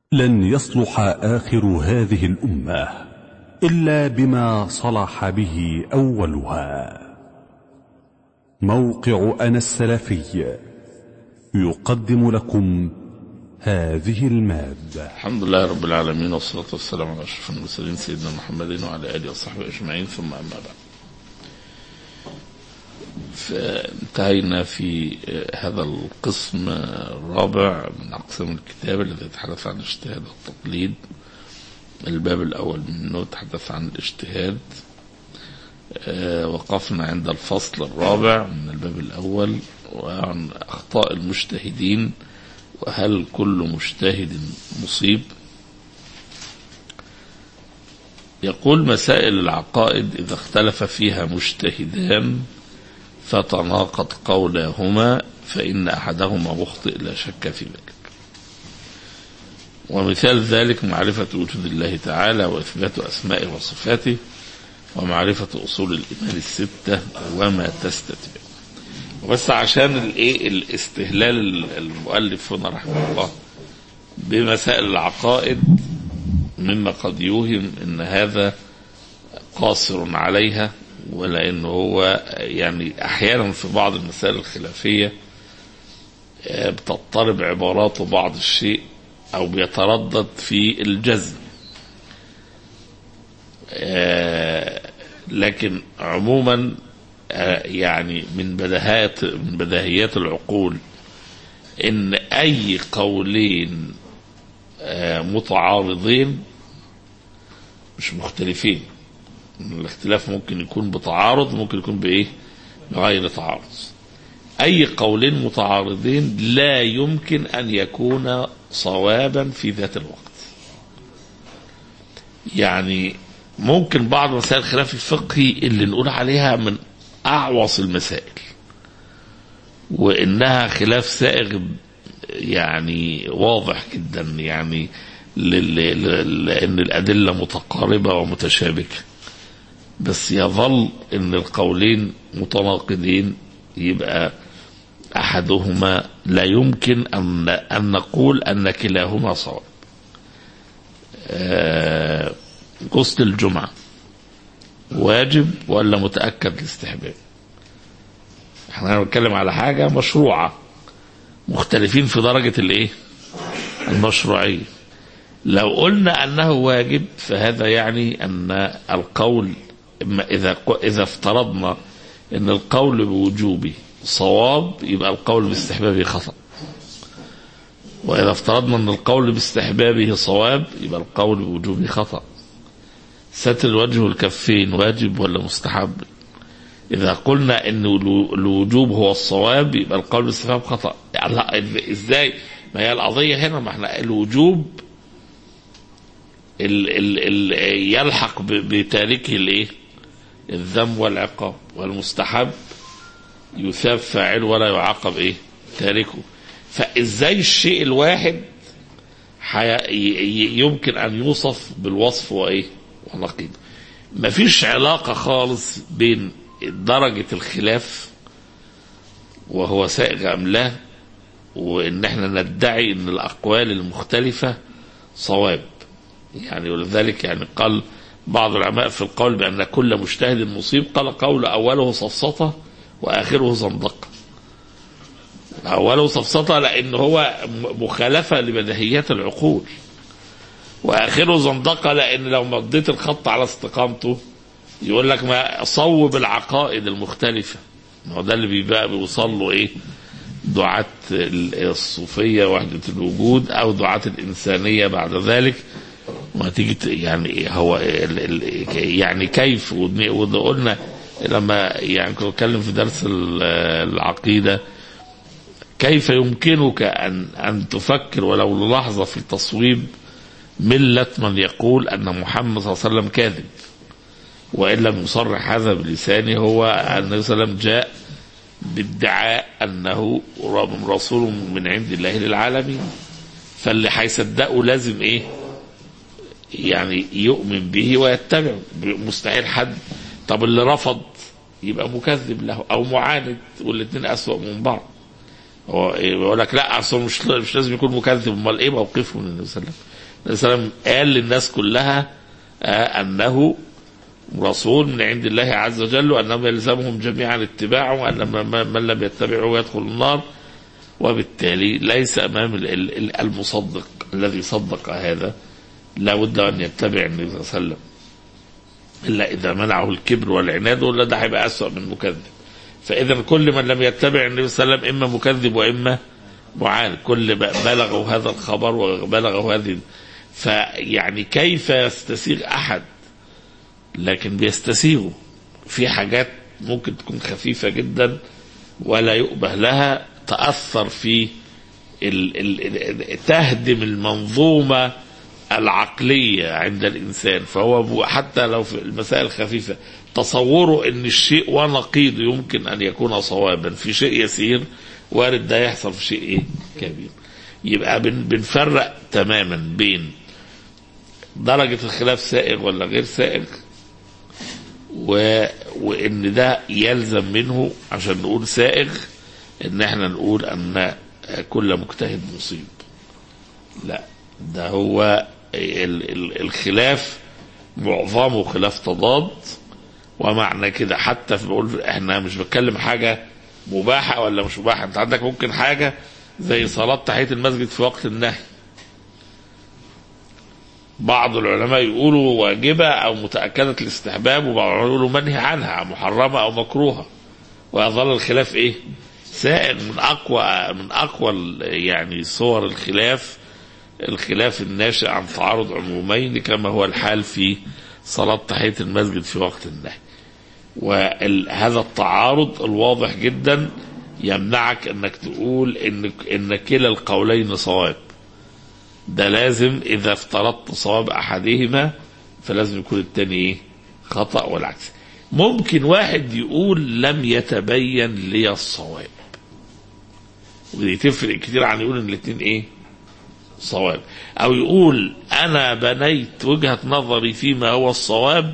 لن يصلح آخر هذه الأمة إلا بما صلح به أولها موقع أنا السلفي يقدم لكم هذه المادة الحمد لله رب العالمين والصلاة والسلام على أشرف المرسلين سيدنا محمد وعلى آله وصحبه أجمعين ثم أما بعد فانتهينا في هذا القسم الرابع من أقسام الكتاب الذي يتحدث عن الاجتهاد والتقليد الباب الأول منه يتحدث عن الاجتهاد وقفنا عند الفصل الرابع من الباب الأول وعن أخطاء المجتهدين وهل كل مجتهد مصيب يقول مسائل العقائد إذا اختلف فيها مجتهدان فتناقض قولاهما فإن أحدهما مخطئ لا شك في ذلك ومثال ذلك معرفة وجود الله تعالى وإثبات أسمائه وصفاته ومعرفة أصول الإيمان الستة وما تستتبع بس عشان الايه الاستهلال المؤلف هنا رحمه الله بمسائل العقائد مما قد يوهم ان هذا قاصر عليها ولان هو يعني احيانا في بعض المسائل الخلافيه بتضطرب عبارات بعض الشيء او بيتردد في الجزم لكن عموما يعني من بدهات من بديهيات العقول ان اي قولين متعارضين مش مختلفين الاختلاف ممكن يكون بتعارض ممكن يكون بايه بغير تعارض اي قولين متعارضين لا يمكن ان يكون صوابا في ذات الوقت يعني ممكن بعض مسائل الخلاف الفقهي اللي نقول عليها من أعوص المسائل وإنها خلاف سائغ يعني واضح جدا يعني لأن الأدلة متقاربة ومتشابكة بس يظل أن القولين متناقضين يبقى أحدهما لا يمكن أن أن نقول أن كلاهما صواب غسل الجمعه واجب ولا متأكد الاستحباب احنا بنتكلم على حاجة مشروعة مختلفين في درجة الايه المشروعية لو قلنا انه واجب فهذا يعني ان القول اذا اذا افترضنا ان القول بوجوبه صواب يبقى القول باستحبابه خطأ واذا افترضنا ان القول باستحبابه صواب يبقى القول بوجوبه خطأ ستر الوجه والكفين واجب ولا مستحب إذا قلنا أن الوجوب هو الصواب يبقى القول بالاستحباب خطأ لا إزاي ما هي القضية هنا ما احنا الوجوب ال ال ال يلحق بتاركه الايه الذم والعقاب والمستحب يثاب فاعل ولا يعاقب ايه تاركه فازاي الشيء الواحد يمكن ان يوصف بالوصف وايه ونقيض مفيش علاقة خالص بين درجة الخلاف وهو سائغ أم لا وإن احنا ندعي إن الأقوال المختلفة صواب يعني ولذلك يعني قال بعض العلماء في القول بأن كل مجتهد مصيب قال قول أوله صفصطة وآخره زندقة أوله صفصطة لأن هو مخالفة لبديهيات العقول واخره زندقه لان لو مضيت الخط على استقامته يقول لك ما صوب العقائد المختلفه ما هو ده اللي بيبقى بيوصل له ايه دعاة الصوفيه وحده الوجود او دعاة الانسانيه بعد ذلك ما تيجي يعني هو يعني كيف وقلنا لما يعني كنت بتكلم في درس العقيده كيف يمكنك ان ان تفكر ولو للحظه في تصويب ملة من يقول أن محمد صلى الله عليه وسلم كاذب وإن لم يصرح هذا بلسانه هو أن النبي صلى الله عليه وسلم جاء بادعاء أنه رسول من عند الله للعالمين فاللي هيصدقه لازم إيه يعني يؤمن به ويتبعه مستحيل حد طب اللي رفض يبقى مكذب له او معاند والاثنين اسوأ من بعض هو إيه بيقول لك لا اصل مش مش لازم يكون مكذب امال ايه موقفه من النبي صلى الله عليه وسلم النبي صلى الله عليه وسلم قال للناس كلها آه انه رسول من عند الله عز وجل وانه يلزمهم جميعا اتباعه وان من من لم يتبعه يدخل النار وبالتالي ليس امام ال- ال- ال- المصدق الذي صدق هذا لا بد ان يتبع النبي صلى الله عليه وسلم الا اذا منعه الكبر والعناد ولا ده هيبقى اسوء من مكذب فاذا كل من لم يتبع النبي صلى الله عليه وسلم اما مكذب واما معاند كل ب- بلغوا هذا الخبر وبلغوا هذه فيعني كيف يستسيغ احد لكن بيستسيغوا في حاجات ممكن تكون خفيفه جدا ولا يؤبه لها تاثر في ال ال ال تهدم المنظومه العقليه عند الانسان فهو ب- حتى لو في المسائل الخفيفه تصوره ان الشيء ونقيضه يمكن ان يكون صوابا في شيء يسير وارد ده يحصل في شيء ايه كبير يبقى بن بنفرق تماما بين درجة الخلاف سائغ ولا غير سائغ و... وان ده يلزم منه عشان نقول سائغ ان احنا نقول ان كل مجتهد مصيب لا ده هو ال... ال... الخلاف معظمه خلاف تضاد ومعنى كده حتى في بقول احنا مش بتكلم حاجه مباحه ولا مش مباحه انت عندك ممكن حاجه زي صلاه تحيه المسجد في وقت النهي بعض العلماء يقولوا واجبة أو متأكدة الاستحباب وبعض العلماء يقولوا منهي عنها محرمة أو مكروهة ويظل الخلاف إيه؟ سائغ من أقوى من أقوى ال- يعني صور الخلاف الخلاف الناشئ عن تعارض عمومين كما هو الحال في صلاة تحية المسجد في وقت النهي وهذا التعارض الواضح جدا يمنعك انك تقول ان ان كلا القولين صواب ده لازم اذا افترضت صواب احدهما فلازم يكون الثاني ايه خطا والعكس ممكن واحد يقول لم يتبين لي الصواب ودي تفرق كتير عن يقول ان الاثنين ايه صواب او يقول انا بنيت وجهه نظري فيما هو الصواب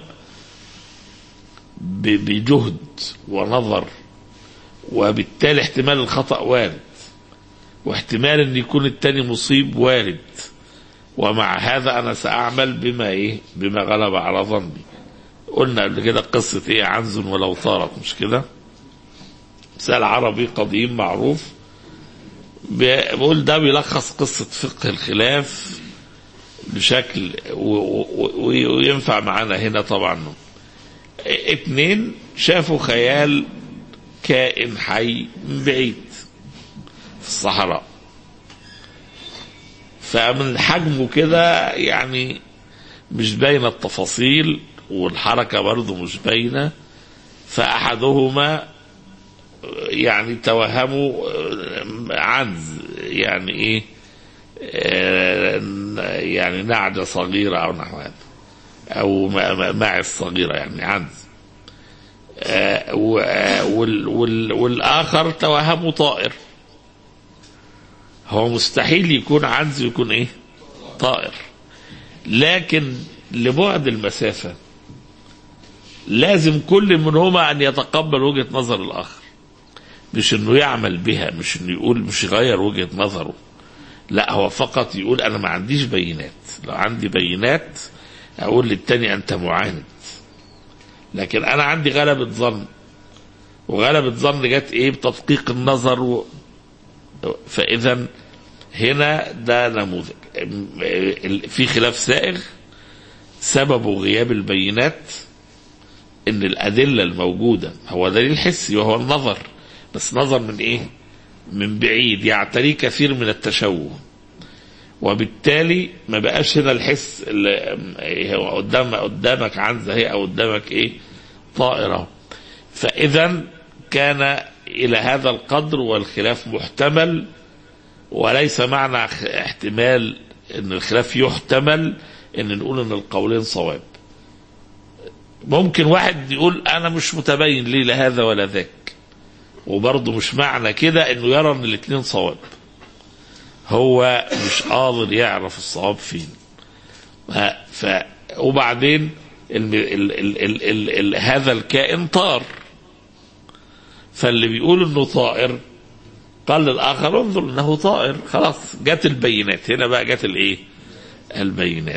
ب- بجهد ونظر وبالتالي احتمال الخطا وارد واحتمال ان يكون التاني مصيب وارد ومع هذا انا ساعمل بما ايه بما غلب على ظني قلنا قبل كده قصة ايه عنز ولو طارت مش كده مثال عربي قديم معروف بقول ده بيلخص قصة فقه الخلاف بشكل و- و- و- وينفع معانا هنا طبعا اتنين شافوا خيال كائن حي من بعيد في الصحراء فمن حجمه كده يعني مش باينه التفاصيل والحركه برضه مش باينه فاحدهما يعني توهموا عنز يعني ايه آه، يعني نعجه صغيره او نحو هذا او ما- ما- ماعز صغيره يعني عنز آه، و- آه، وال- وال- والاخر توهمه طائر هو مستحيل يكون عنز ويكون ايه طائر لكن لبعد المسافة لازم كل منهما ان يتقبل وجهة نظر الاخر مش انه يعمل بها مش انه يقول مش يغير وجهة نظره لا هو فقط يقول انا ما عنديش بينات لو عندي بينات اقول للتاني انت معاند لكن انا عندي غلبة ظن وغلبة ظن جت ايه بتدقيق النظر و... فاذا هنا ده نموذج ال- في خلاف سائغ سببه غياب البينات ان الادله الموجوده هو دليل حسي وهو النظر بس نظر من ايه من بعيد يعتريه كثير من التشوه وبالتالي ما بقاش هنا الحس اللي هو قدام قدامك عنزه هي او قدامك ايه طائره فاذا كان الى هذا القدر والخلاف محتمل وليس معنى خ- احتمال ان الخلاف يحتمل ان نقول ان القولين صواب ممكن واحد يقول انا مش متبين لي لا هذا ولا ذاك وبرضه مش معنى كده انه يرى ان الاثنين صواب هو مش قادر يعرف الصواب فين ف- ف وبعدين ال ال ال ال ال ال هذا الكائن طار فاللي بيقول انه طائر قال للآخر انظر إنه طائر خلاص جت البينات هنا بقى جت الإيه البينات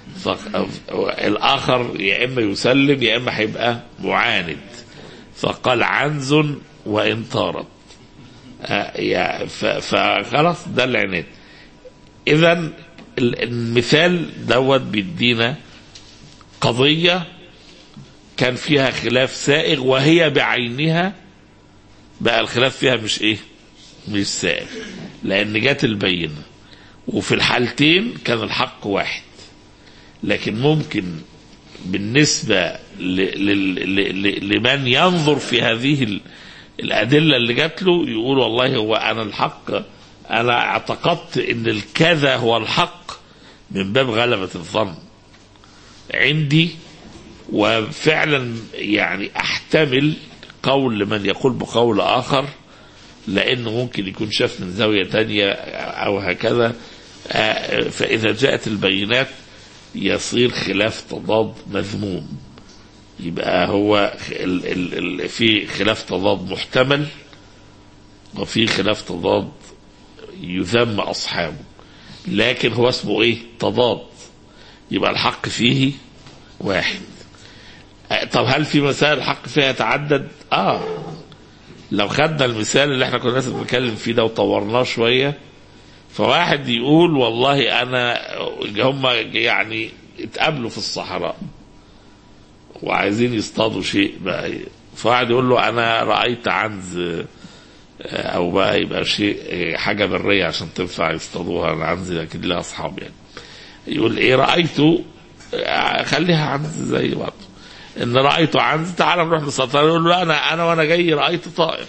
الآخر يا إما يسلم يا إما هيبقى معاند فقال عنز وإن طارت آه، يا- ف- فخلاص ده العناد إذا ال- المثال دوت بيدينا قضية كان فيها خلاف سائغ وهي بعينها بقى الخلاف فيها مش ايه مش سائغ لان جت البينه وفي الحالتين كان الحق واحد لكن ممكن بالنسبة ل ل ل ل لمن ينظر في هذه ال- الأدلة اللي جات له يقول والله هو أنا الحق أنا اعتقدت أن الكذا هو الحق من باب غلبة الظن عندي وفعلا يعني أحتمل قول لمن يقول بقول آخر لأنه ممكن يكون شاف من زاوية تانية أو هكذا آه، فإذا جاءت البينات يصير خلاف تضاد مذموم يبقى هو ال ال ال في خلاف تضاد محتمل وفي خلاف تضاد يذم أصحابه لكن هو اسمه إيه تضاد يبقى الحق فيه واحد آه، طب هل في مسائل الحق فيها يتعدد اه لو خدنا المثال اللي احنا كنا لسه بنتكلم فيه ده وطورناه شويه فواحد يقول والله انا هم يعني اتقابلوا في الصحراء وعايزين يصطادوا شيء بقى فواحد يقول له انا رايت عنز آه، او بقى يبقى شيء آه، حاجه بريه عشان تنفع يصطادوها العنز اكيد لها اصحاب يعني يقول ايه رايته آه، خليها عنز زي بعض ان رايته عنز تعال نروح نصطاد يقول له انا انا وانا جاي رايت طائر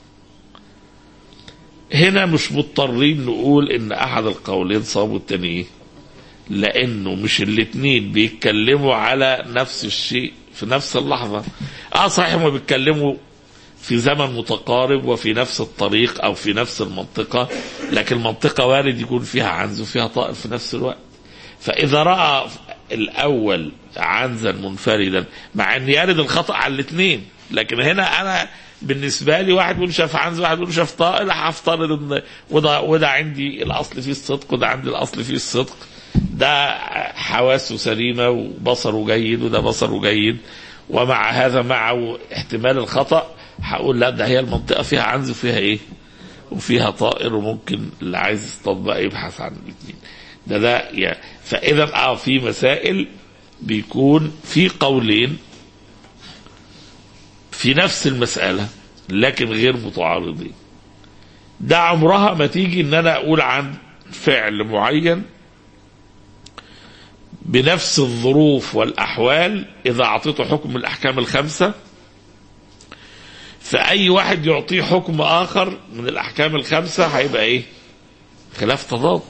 هنا مش مضطرين نقول ان احد القولين صاب والتاني ايه لانه مش الاتنين بيتكلموا على نفس الشيء في نفس اللحظة اه صحيح هما بيتكلموا في زمن متقارب وفي نفس الطريق او في نفس المنطقة لكن المنطقة وارد يكون فيها عنز وفيها طائر في نفس الوقت فاذا رأى الاول عنزا منفردا مع ان يرد الخطأ على الاثنين لكن هنا انا بالنسبه لي واحد يقول شاف عنز واحد يقول شاف طائر هفترض ان وده وده عندي الاصل فيه الصدق وده عندي الاصل فيه الصدق ده حواسه سليمه وبصره جيد وده بصره جيد ومع هذا معه احتمال الخطا هقول لا ده هي المنطقه فيها عنز وفيها ايه؟ وفيها طائر وممكن اللي عايز يصطاد بقى يبحث عن الاثنين ده ده يعني فاذا اه في مسائل بيكون في قولين في نفس المسألة لكن غير متعارضين ده عمرها ما تيجي ان انا اقول عن فعل معين بنفس الظروف والاحوال اذا اعطيته حكم الاحكام الخمسه فاي واحد يعطيه حكم اخر من الاحكام الخمسه هيبقى ايه خلاف تضاد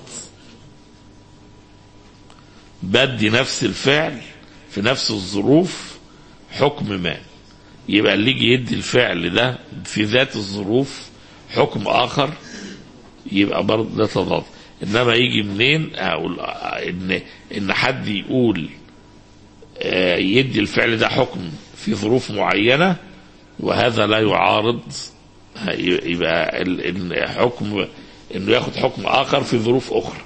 بدي نفس الفعل في نفس الظروف حكم ما يبقى اللي يجي يدي الفعل ده في ذات الظروف حكم اخر يبقى برضه ده تضاد انما يجي منين اقول ان ان حد يقول آه، يدي الفعل ده حكم في ظروف معينه وهذا لا يعارض يبقى ال- ان حكم انه ياخد حكم اخر في ظروف اخرى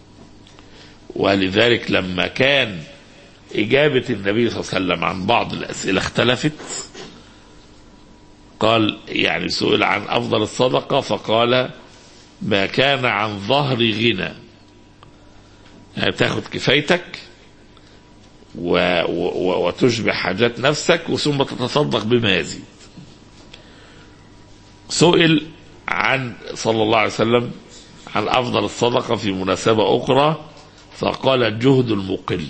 ولذلك لما كان إجابة النبي صلى الله عليه وسلم عن بعض الأسئلة اختلفت قال يعني سئل عن أفضل الصدقة فقال ما كان عن ظهر غنى يعني تاخد كفايتك و و وتشبع حاجات نفسك وثم تتصدق بما يزيد سئل عن صلى الله عليه وسلم عن أفضل الصدقة في مناسبة أخرى فقال الجهد المقل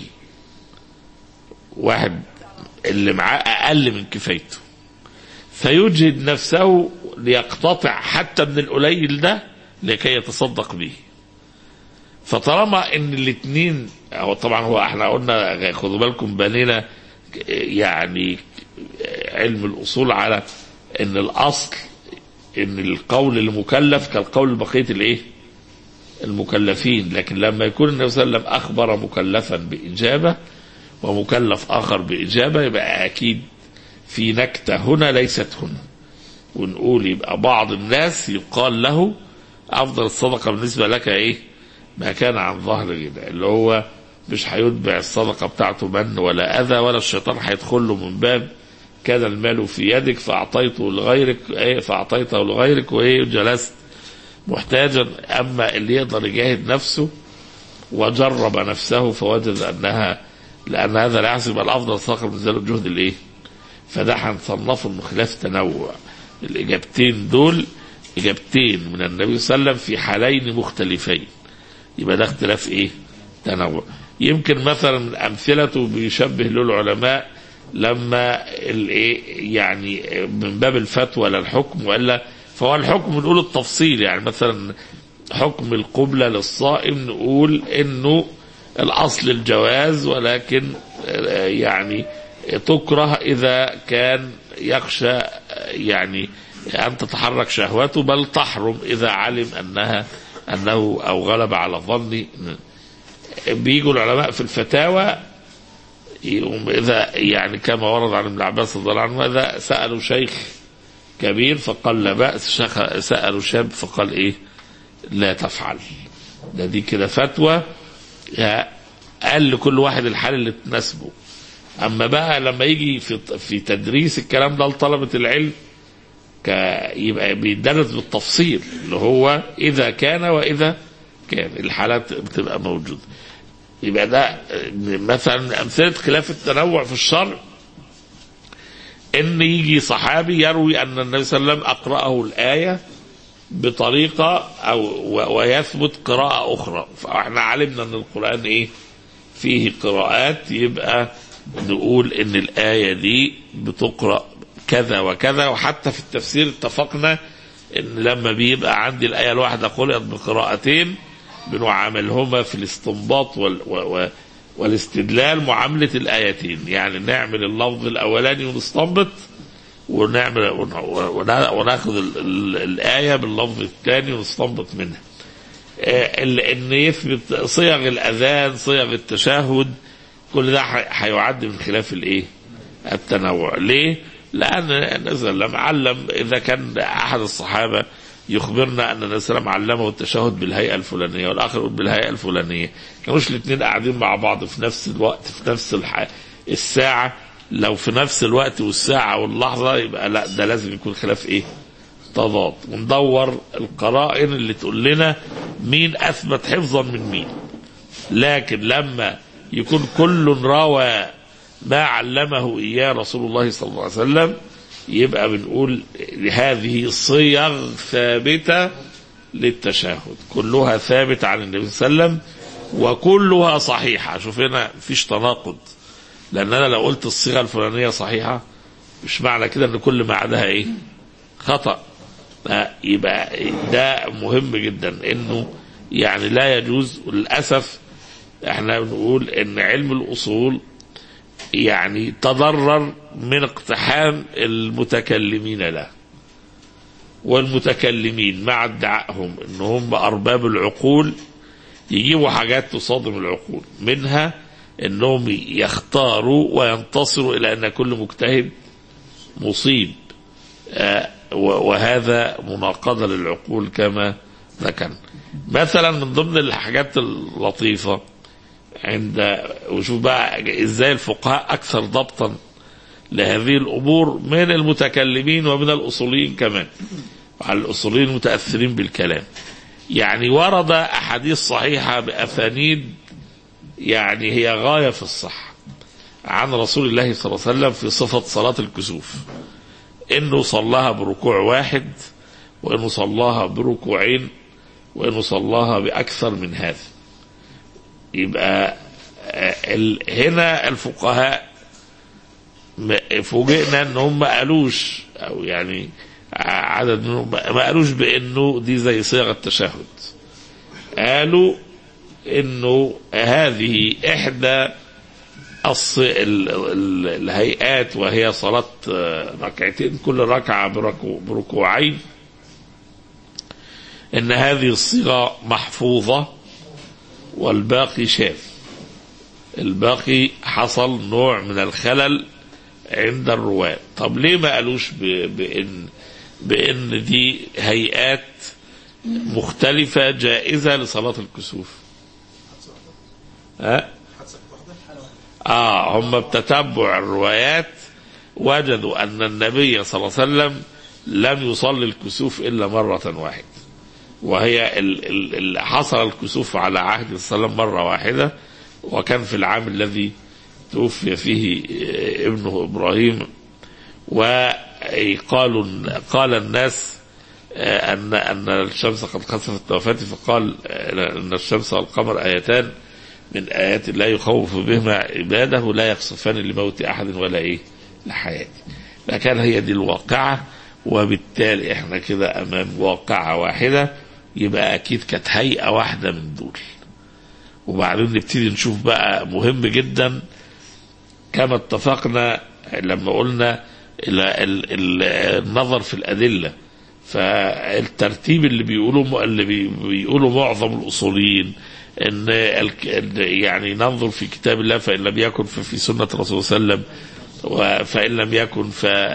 واحد اللي معاه أقل من كفايته فيجهد نفسه ليقتطع حتى من القليل ده لكي يتصدق به فطالما ان الاثنين هو طبعا هو احنا قلنا خدوا بالكم بنينا يعني علم الاصول على ان الاصل ان القول المكلف كالقول بقيه الايه؟ المكلفين لكن لما يكون النبي صلى الله عليه وسلم اخبر مكلفا باجابه ومكلف اخر باجابه يبقى اكيد في نكته هنا ليست هنا ونقول يبقى بعض الناس يقال له افضل الصدقه بالنسبه لك ايه؟ ما كان عن ظهر غنى اللي هو مش هيتبع الصدقه بتاعته من ولا اذى ولا الشيطان هيدخل له من باب كان المال في يدك فاعطيته لغيرك ايه فاعطيته لغيرك وايه جلست محتاجا اما اللي يقدر يجاهد نفسه وجرب نفسه فوجد انها لان هذا لا يحسب الافضل صقر من ذلك الجهد الايه؟ فده هنصنفه انه خلاف تنوع الاجابتين دول اجابتين من النبي صلى الله عليه وسلم في حالين مختلفين يبقى ده اختلاف ايه؟ تنوع يمكن مثلا من امثلته بيشبه له العلماء لما الايه يعني من باب الفتوى لا الحكم والا فهو الحكم نقول التفصيل يعني مثلا حكم القبلة للصائم نقول انه الاصل الجواز ولكن آه، يعني تكره اذا كان يخشى آه، يعني ان تتحرك شهوته بل تحرم اذا علم انها انه او غلب على ظني بيجوا العلماء في الفتاوى يقوم اذا يعني كما ورد عن ابن عباس رضي الله عنه اذا سالوا شيخ كبير فقال لا باس شيخ- سالوا شاب فقال ايه لا تفعل ده دي كده فتوى يا- قال لكل واحد الحال اللي تناسبه اما بقى لما يجي في في تدريس الكلام ده لطلبه العلم ك- يبقى بيدرس بالتفصيل اللي هو اذا كان واذا كان الحالات بتبقى موجوده يبقى ده مثلا من امثله خلاف التنوع في الشرع ان يجي صحابي يروي ان النبي صلى الله عليه وسلم اقراه الايه بطريقه او و- ويثبت قراءه اخرى فاحنا علمنا ان القران ايه فيه قراءات يبقى نقول ان الايه دي بتقرا كذا وكذا وحتى في التفسير اتفقنا ان لما بيبقى عندي الايه الواحده قرات بقراءتين بنعاملهما في الاستنباط وال و و والاستدلال معامله الايتين يعني نعمل اللفظ الاولاني ونستنبط ونعمل ون- ون- وناخذ ال- ال- الايه باللفظ الثاني ونستنبط منها آه، ال- ان يثبت صيغ الاذان صيغ التشهد كل ده ح- هيعد من خلاف الايه؟ التنوع ليه؟ لان النبي صلى الله عليه وسلم علم اذا كان احد الصحابه يخبرنا ان النبي صلى الله عليه وسلم علمه التشهد بالهيئه الفلانيه والاخر يقول بالهيئه الفلانيه كانوش الاثنين قاعدين مع بعض في نفس الوقت في نفس الح... الساعه لو في نفس الوقت والساعه واللحظه يبقى لا ده لازم يكون خلاف ايه؟ تضاد وندور القرائن اللي تقول لنا مين اثبت حفظا من مين لكن لما يكون كل روى ما علمه اياه رسول الله صلى الله عليه وسلم يبقى بنقول هذه صيغ ثابته للتشهد كلها ثابته عن النبي صلى الله عليه وسلم وكلها صحيحه شوف هنا مفيش تناقض لان انا لو قلت الصيغه الفلانيه صحيحه مش معنى كده ان كل ما عداها ايه خطأ يبقى ده مهم جدا انه يعني لا يجوز للاسف احنا بنقول ان علم الاصول يعني تضرر من اقتحام المتكلمين له والمتكلمين مع ادعائهم ان هم ارباب العقول يجيبوا حاجات تصادم العقول منها انهم يختاروا وينتصروا الى ان كل مجتهد مصيب آه وهذا مناقضة للعقول كما ذكرنا مثلا من ضمن الحاجات اللطيفة عند وشوف بقى ازاي الفقهاء اكثر ضبطا لهذه الامور من المتكلمين ومن الاصوليين كمان على الاصوليين المتاثرين بالكلام يعني ورد احاديث صحيحه باسانيد يعني هي غايه في الصحه عن رسول الله صلى الله عليه وسلم في صفه صلاه الكسوف انه صلاها بركوع واحد وانه صلاها بركوعين وانه صلاها باكثر من هذا يبقى هنا الفقهاء فوجئنا ان هم ما قالوش او يعني عدد منهم ما قالوش بانه دي زي صيغه التشهد قالوا انه هذه احدى الص... ال... ال... الهيئات وهي صلاة ركعتين كل ركعة بركو... بركوعين إن هذه الصيغة محفوظة والباقي شاذ الباقي حصل نوع من الخلل عند الرواة طب ليه ما قالوش ب... بإن بان دي هيئات مختلفة جائزة لصلاة الكسوف ها؟ اه هم بتتبع الروايات وجدوا ان النبي صلى الله عليه وسلم لم يصلي الكسوف الا مرة واحدة وهي ال ال ال حصل الكسوف على عهد صلى الله عليه وسلم مرة واحدة وكان في العام الذي توفي فيه آه، ابنه ابراهيم وقالوا قال الناس آه، ان ان الشمس قد خسفت وفاته فقال آه، ان الشمس والقمر ايتان من ايات الله يخوف بهما عباده لا يخسفان لموت احد ولا ايه لحياته فكان هي دي الواقعه وبالتالي احنا كده امام واقعه واحده يبقى اكيد كانت هيئه واحده من دول وبعدين نبتدي نشوف بقى مهم جدا كما اتفقنا لما قلنا ال- ال- ال- النظر في الادله فالترتيب اللي بيقولوا اللي بي- بيقولوا معظم الاصوليين ان الك- إن يعني ننظر في كتاب الله فان لم يكن ففي سنه الرسول صلى الله عليه وسلم و- فان لم يكن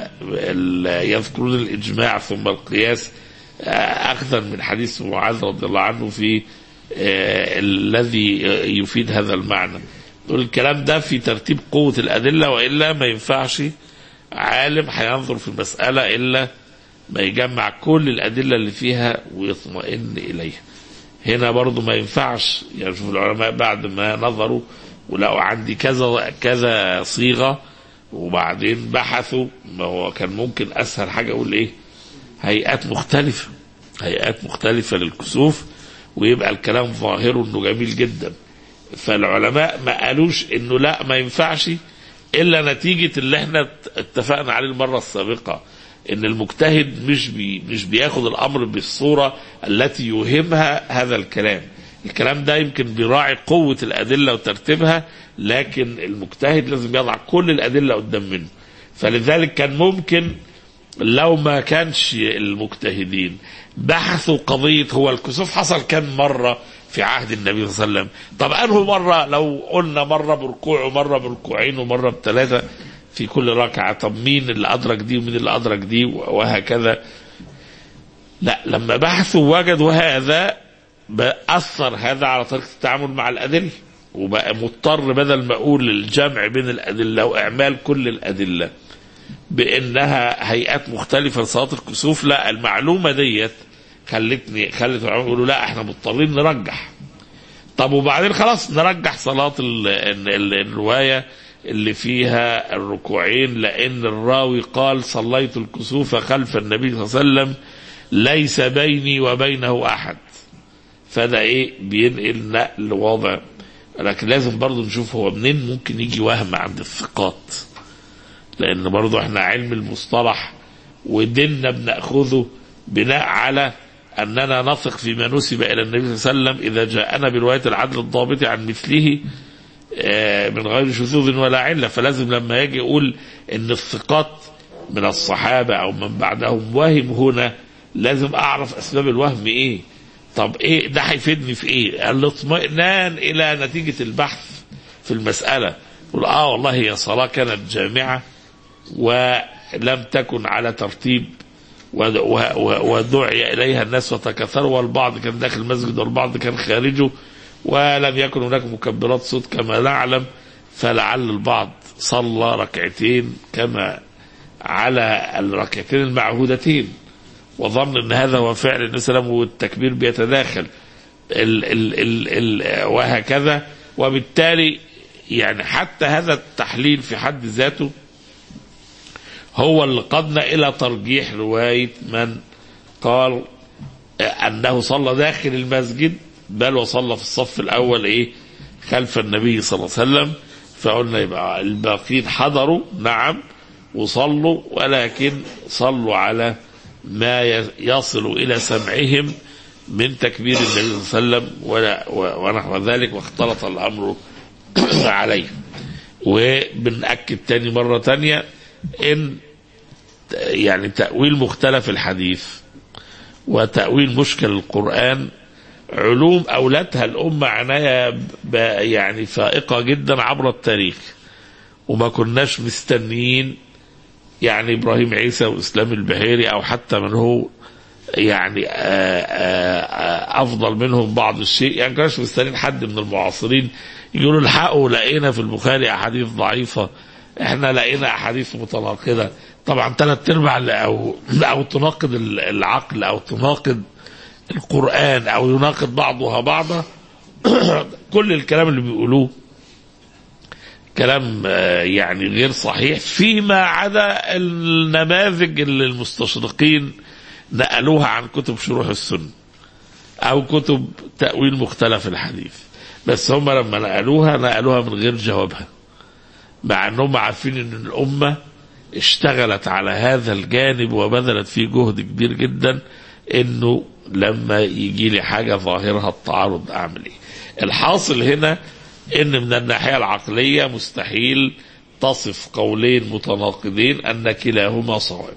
فيذكرون الاجماع ثم القياس آه، اخذا من حديث معاذ رضي الله عنه في آه، الذي يفيد هذا المعنى يقول الكلام ده في ترتيب قوة الأدلة وإلا ما ينفعش عالم هينظر في المسألة إلا ما يجمع كل الأدلة اللي فيها ويطمئن إليها هنا برضو ما ينفعش يعني شوف العلماء بعد ما نظروا ولقوا عندي كذا كذا صيغة وبعدين بحثوا ما هو كان ممكن أسهل حاجة أقول إيه هيئات مختلفة هيئات مختلفة للكسوف ويبقى الكلام ظاهره انه جميل جدا فالعلماء ما قالوش انه لا ما ينفعش الا نتيجة اللي احنا اتفقنا عليه المرة السابقة ان المجتهد مش بي مش بياخد الامر بالصورة التي يوهمها هذا الكلام الكلام ده يمكن بيراعي قوة الادلة وترتيبها لكن المجتهد لازم يضع كل الادلة قدام منه فلذلك كان ممكن لو ما كانش المجتهدين بحثوا قضية هو الكسوف حصل كم مرة في عهد النبي صلى الله عليه وسلم طب أنه مرة لو قلنا مرة بركوع ومرة بركوعين ومرة بثلاثة في كل ركعة طب مين اللي أدرك دي ومين اللي أدرك دي وهكذا لا لما بحثوا وجدوا هذا أثر هذا على طريقة التعامل مع الأدلة وبقى مضطر بدل ما أقول الجمع بين الأدلة وإعمال كل الأدلة بانها هيئات مختلفه لصلاه الكسوف لا المعلومه ديت خلتني خلت العلماء يقولوا لا احنا مضطرين نرجح طب وبعدين خلاص نرجح صلاه ال ال ال الروايه اللي فيها الركوعين لان الراوي قال صليت الكسوف خلف النبي صلى الله عليه وسلم ليس بيني وبينه احد فده ايه بينقل نقل واضح لكن لازم برضه نشوف هو منين ممكن يجي وهم عند الثقات لان برضه احنا علم المصطلح وديننا بناخذه بناء على اننا نثق فيما نسب الى النبي صلى الله عليه وسلم اذا جاءنا بروايه العدل الضابط عن مثله آه، من غير شذوذ ولا عله فلازم لما يجي يقول ان الثقات من الصحابه او من بعدهم وهم هنا لازم اعرف اسباب الوهم ايه طب ايه ده هيفيدني في ايه الاطمئنان الى نتيجه البحث في المساله يقول اه والله هي صلاه كانت جامعه ولم تكن على ترتيب ود- و- و- ودعي اليها الناس وتكاثروا والبعض كان داخل المسجد والبعض كان خارجه ولم يكن هناك مكبرات صوت كما نعلم فلعل البعض صلى ركعتين كما على الركعتين المعهودتين وظن ان هذا هو فعل النبي صلى الله عليه وسلم والتكبير بيتداخل ال ال ال ال وهكذا وبالتالي يعني حتى هذا التحليل في حد ذاته هو اللي قادنا الى ترجيح روايه من قال انه صلى داخل المسجد بل وصلى في الصف الاول ايه خلف النبي صلى الله عليه وسلم فقلنا يبقى الباقين حضروا نعم وصلوا ولكن صلوا على ما يصل الى سمعهم من تكبير النبي صلى الله عليه وسلم ولا- و- ونحو ذلك واختلط الامر عليه وبنأكد تاني مرة تانية ان يعني تأويل مختلف الحديث وتأويل مشكل القرآن علوم أولتها الأمة عناية ب- يعني فائقة جدا عبر التاريخ وما كناش مستنيين يعني ابراهيم عيسى واسلام البحيري او حتى من هو يعني آآ آآ افضل منهم بعض الشيء يعني كانش مستنيين حد من المعاصرين يقولوا الحقوا لقينا في البخاري احاديث ضعيفه احنا لقينا احاديث متناقضه طبعا ثلاث ارباع او او تناقض العقل او تناقض القران او يناقض بعضها بعضا كل الكلام اللي بيقولوه كلام يعني غير صحيح فيما عدا النماذج اللي المستشرقين نقلوها عن كتب شروح السنة أو كتب تأويل مختلف الحديث بس هم لما نقلوها نقلوها من غير جوابها مع أنهم عارفين أن الأمة اشتغلت على هذا الجانب وبذلت فيه جهد كبير جدا أنه لما يجي لي حاجة ظاهرها التعارض أعمل إيه الحاصل هنا ان من الناحيه العقليه مستحيل تصف قولين متناقضين ان كلاهما صواب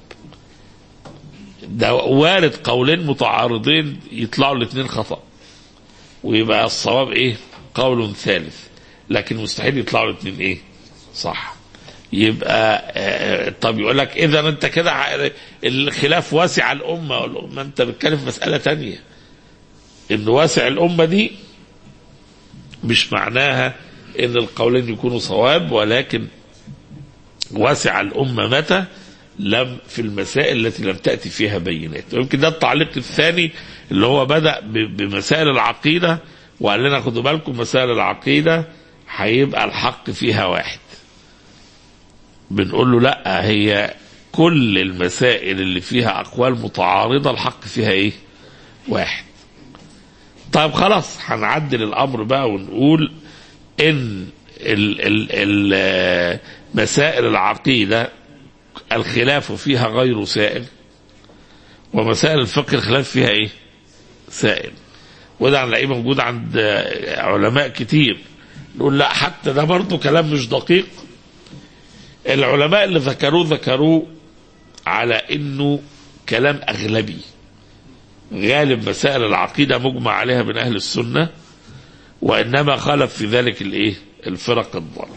ده وارد قولين متعارضين يطلعوا الاثنين خطا ويبقى الصواب ايه قول ثالث لكن مستحيل يطلعوا الاثنين ايه صح يبقى آه طب يقول لك اذا انت كده الخلاف واسع الامه ما انت بتتكلم في مساله تانية ان واسع الامه دي مش معناها ان القولين يكونوا صواب ولكن وسع الامه متى لم في المسائل التي لم تاتي فيها بينات ويمكن ده التعليق الثاني اللي هو بدا بمسائل العقيده وقال لنا خدوا بالكم مسائل العقيده هيبقى الحق فيها واحد بنقول له لا هي كل المسائل اللي فيها اقوال متعارضه الحق فيها ايه واحد طيب خلاص هنعدل الامر بقى ونقول ان ال ال ال مسائل العقيده الخلاف فيها غير سائل ومسائل الفقه الخلاف فيها ايه؟ سائل وده هنلاقيه موجود عند علماء كتير نقول لا حتى ده برضه كلام مش دقيق العلماء اللي ذكروه ذكروه على انه كلام اغلبي غالب مسائل العقيدة مجمع عليها من أهل السنة وإنما خالف في ذلك الإيه؟ الفرق الضالة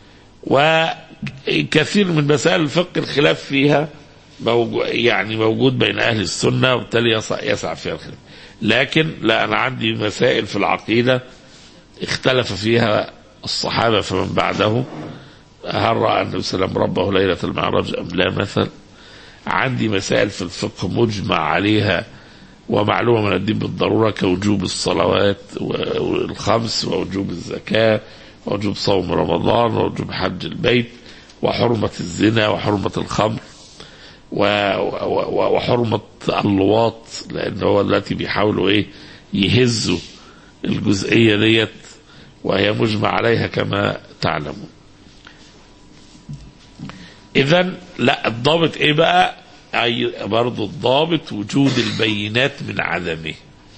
وكثير من مسائل الفقه الخلاف فيها موجود يعني موجود بين أهل السنة وبالتالي يسع فيها الخلاف لكن لا أنا عندي مسائل في العقيدة اختلف فيها الصحابة فمن بعده هل رأى النبي صلى الله عليه وسلم ربه ليلة المعراج أم لا مثل عندي مسائل في الفقه مجمع عليها ومعلومة من الدين بالضرورة كوجوب الصلوات والخمس ووجوب الزكاة ووجوب صوم رمضان ووجوب حج البيت وحرمة الزنا وحرمة الخمر وحرمة اللواط لأن هو التي بيحاولوا إيه يهزوا الجزئية ديت وهي مجمع عليها كما تعلمون إذا لا الضابط إيه بقى أي برضه الضابط وجود البينات من عدمه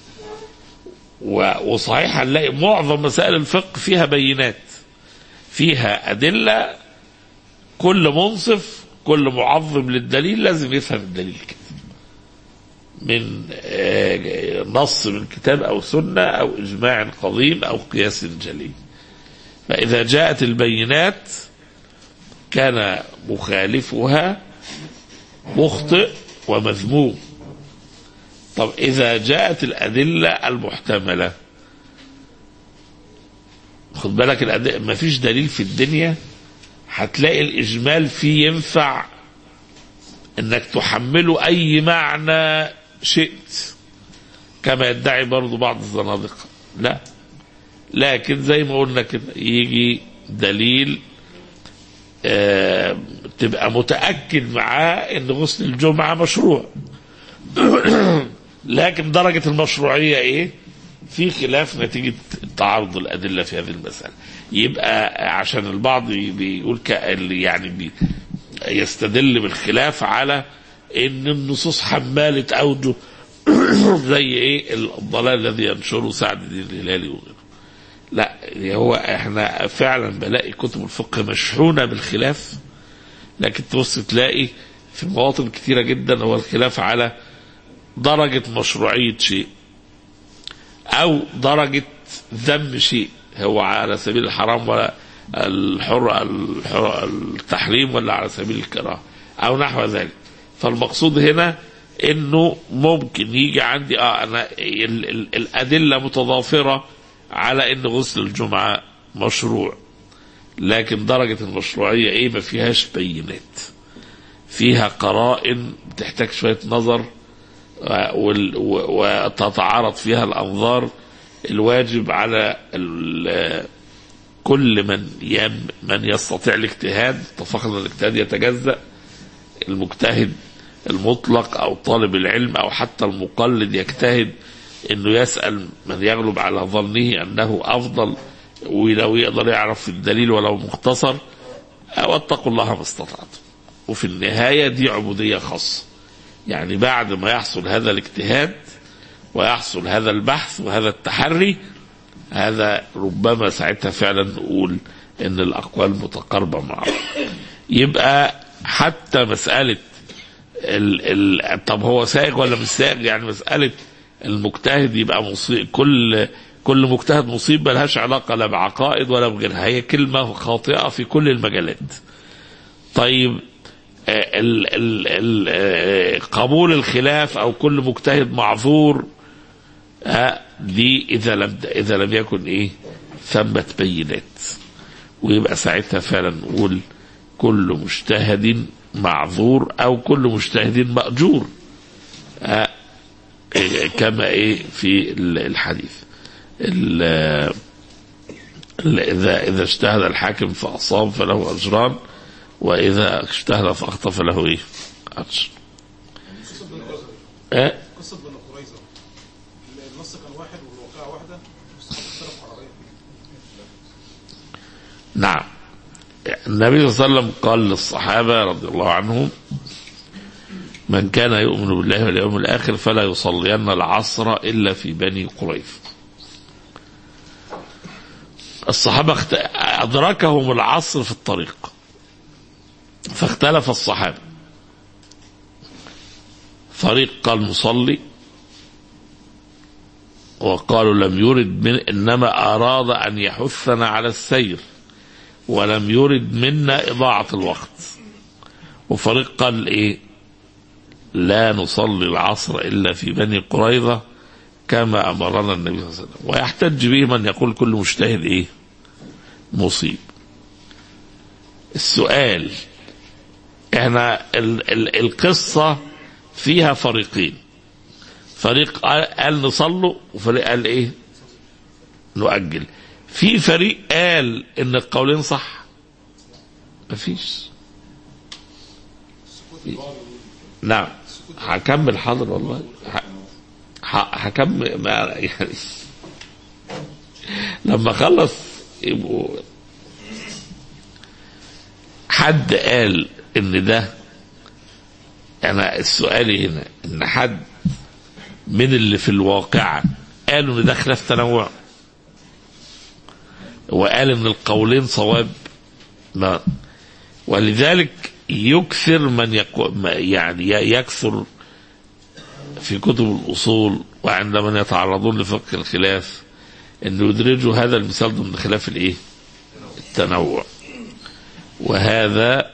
وصحيح هنلاقي معظم مسائل الفقه فيها بينات فيها أدلة كل منصف كل معظم للدليل لازم يفهم الدليل كده من نص من كتاب أو سنة أو إجماع قديم أو قياس جلي فإذا جاءت البينات كان مخالفها مخطئ ومذموم طب إذا جاءت الأدلة المحتملة خد بالك الأدلة ما فيش دليل في الدنيا هتلاقي الإجمال فيه ينفع إنك تحمله أي معنى شئت كما يدعي برضو بعض الزنادقة لا لكن زي ما قلنا كده يجي دليل آه تبقى متأكد معاه ان غسل الجمعة مشروع لكن درجة المشروعية ايه في خلاف نتيجة تعارض الأدلة في هذه المسألة يبقى عشان البعض بيقول يعني بي يستدل بالخلاف على ان النصوص حمالة أوجه زي ايه الضلال الذي ينشره سعد الدين الهلالي وغيره لا هو احنا فعلا بلاقي كتب الفقه مشحونة بالخلاف لكن تبص تلاقي في مواطن كثيرة جدا هو الخلاف على درجة مشروعية شيء أو درجة ذم شيء هو على سبيل الحرام ولا الحر, الحر التحريم ولا على سبيل الكراهة او نحو ذلك فالمقصود هنا انه ممكن يجي عندي اه انا ال ال الادله متضافره على ان غسل الجمعه مشروع لكن درجه المشروعيه ايه ما فيهاش بينات فيها قرائن بتحتاج شويه نظر آه، وال- و- وتتعارض فيها الانظار الواجب على ال- كل من يم من يستطيع الاجتهاد اتفقنا الاجتهاد يتجزأ المجتهد المطلق او طالب العلم او حتى المقلد يجتهد انه يسال من يغلب على ظنه انه افضل ولو يقدر يعرف الدليل ولو مختصر واتقوا الله ما استطعتم وفي النهايه دي عبوديه خاصه يعني بعد ما يحصل هذا الاجتهاد ويحصل هذا البحث وهذا التحري هذا ربما ساعتها فعلا نقول ان الاقوال متقاربه مع بعض يبقى حتى مساله ال ال طب هو سائغ ولا مش سائغ يعني مساله المجتهد يبقى مصيب كل كل مجتهد مصيب ملهاش علاقه لا بعقائد ولا بغيرها هي كلمه خاطئه في كل المجالات طيب آه، ال ال ال آه، قبول الخلاف او كل مجتهد معذور آه، دي اذا لم اذا لم يكن ايه ثمة بينات ويبقى ساعتها فعلا نقول كل مجتهد معذور او كل مجتهد ماجور آه، إيه، كما ايه في ال- الحديث ال- ال- اذا اذا اجتهد الحاكم فاصاب فله اجران واذا اجتهد فاخطا فله ايه اجر آه، قصة بني قريظة النص كان واحد والواقعة واحدة بس اختلفوا على رأيه نعم النبي صلى الله عليه وسلم قال للصحابة رضي الله عنهم من كان يؤمن بالله واليوم الآخر فلا يصلين العصر إلا في بني قريظ الصحابة اخت... أدركهم العصر في الطريق فاختلف الصحابة فريق قال نصلي وقالوا لم يرد من إنما أراد أن يحثنا على السير ولم يرد منا إضاعة الوقت وفريق قال إيه لا نصلي العصر إلا في بني قريظة كما أمرنا النبي صلى الله عليه وسلم ويحتج به من يقول كل مجتهد إيه مصيب السؤال احنا ال ال القصة فيها فريقين فريق قال, قال نصلوا وفريق قال ايه نؤجل في فريق قال ان القولين صح مفيش نعم هكمل حاضر والله ه- ه- هكمل ما يعني لما اخلص يبقوا حد قال ان ده انا السؤال هنا ان حد من اللي في الواقعة قالوا ان ده خلاف تنوع وقال ان القولين صواب ما ولذلك يكثر من يقو يعني يكثر في كتب الاصول وعند من يتعرضون لفقه الخلاف ان يدرجوا هذا المثال ضمن خلاف الايه؟ التنوع وهذا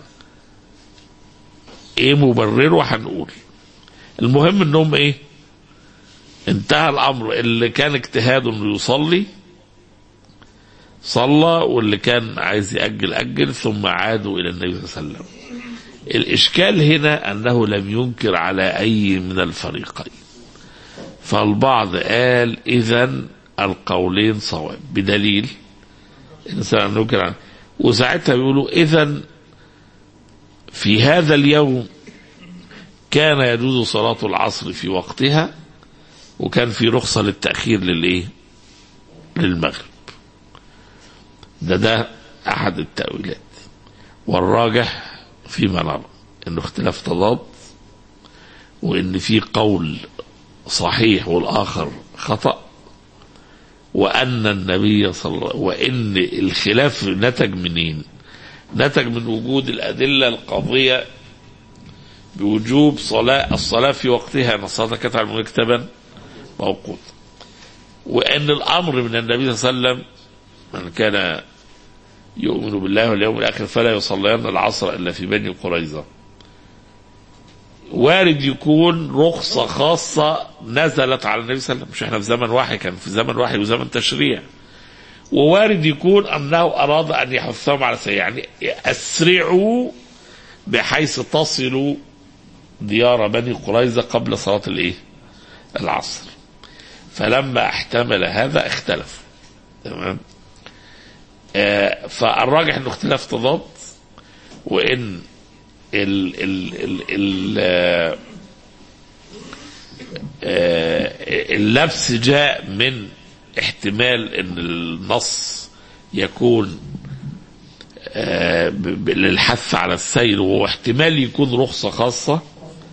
ايه مبرره هنقول المهم انهم ايه انتهى الامر اللي كان اجتهاده انه يصلي صلى واللي كان عايز يأجل أجل ثم عادوا إلى النبي صلى الله عليه وسلم الإشكال هنا أنه لم ينكر على أي من الفريقين فالبعض قال إذا القولين صواب بدليل الإنسان ننكر عنه وساعتها بيقولوا إذا في هذا اليوم كان يجوز صلاة العصر في وقتها وكان في رخصة للتأخير للإيه؟ للمغرب ده ده أحد التأويلات والراجح فيما نرى إنه اختلاف تضاد وإن في قول صحيح والآخر خطأ وأن النبي صلى الله وإن الخلاف نتج منين؟ نتج من وجود الأدلة القاضية بوجوب صلاة الصلاة في وقتها أن الصلاة كانت على مكتبا موقوت وأن الأمر من النبي صلى الله عليه وسلم من كان يؤمن بالله واليوم الآخر فلا يصلين العصر إلا في بني قريظة وارد يكون رخصة خاصة نزلت على النبي صلى الله عليه وسلم مش احنا في زمن وحي كان في زمن وحي وزمن تشريع ووارد يكون أنه أراد أن يحثهم على سيء يعني أسرعوا بحيث تصلوا ديار بني قريظة قبل صلاة الإيه؟ العصر فلما احتمل هذا اختلف تمام آه فالراجح انه اختلاف تضاد وان ال ال ال ال آه، آه، اللبس جاء من احتمال ان النص يكون آه، ب- ب- للحث على السير واحتمال يكون رخصة خاصة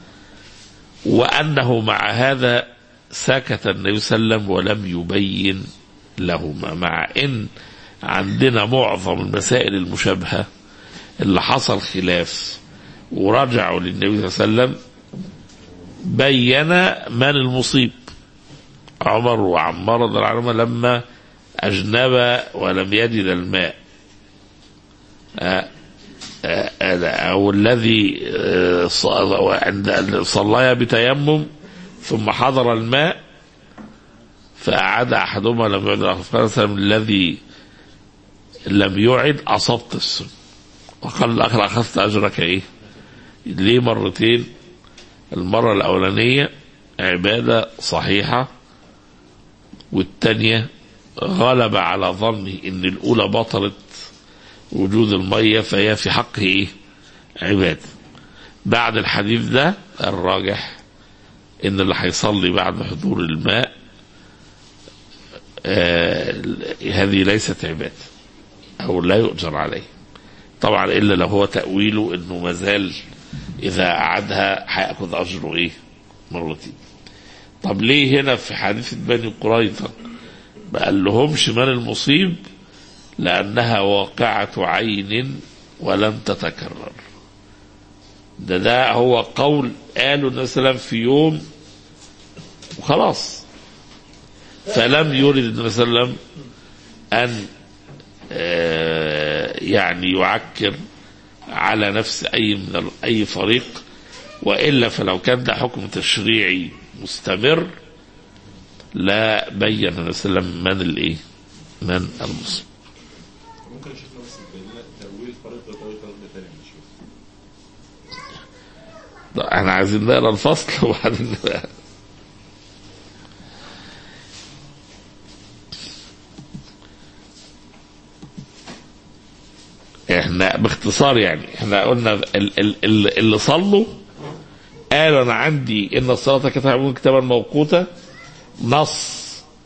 وأنه مع هذا سكت النبي صلى الله عليه وسلم ولم يبين لهما مع ان عندنا معظم المسائل المشابهه اللي حصل خلاف ورجعوا للنبي صلى الله عليه وسلم بين من المصيب عمر وعمار رضي الله عنهما لما اجنب ولم يجد الماء آه، آه، آه، او الذي آه، ص- عند صليا بتيمم ثم حضر الماء فأعاد أحدهما لم يعد الآخر فقال صلى الله عليه وسلم الذي لم يعد أصبت السن وقال الآخر أخذت أجرك إيه ليه مرتين المرة الأولانية عبادة صحيحة والتانية غلب على ظني إن الأولى بطلت وجود المية فهي في حقه إيه عبادة بعد الحديث ده الراجح ان اللي هيصلي بعد حضور الماء آه هذه ليست عباده او لا يؤجر عليه طبعا الا لو هو تاويله انه مازال اذا اعادها هياخذ اجره ايه مرتين طب ليه هنا في حادثه بني قريظه ما قال لهمش من المصيب لانها واقعه عين ولم تتكرر ده ده هو قول قاله النبي صلى الله عليه وسلم في يوم وخلاص فلم يرد النبي صلى الله عليه وسلم ان آه، يعني يعكر على نفس اي من ال- اي فريق والا فلو كان ده حكم تشريعي مستمر لا بين النبي صلى الله عليه وسلم من الايه؟ من المسلم ممكن نشوف نفس الكلمات تأويل فريق وتأويل فريق تاني نشوف احنا عايزين نقرا الفصل وبعدين احنا باختصار يعني احنا قلنا ال- ال- ال- اللي صلوا قالوا انا عندي ان الصلاه كتب كتابا موقوتا نص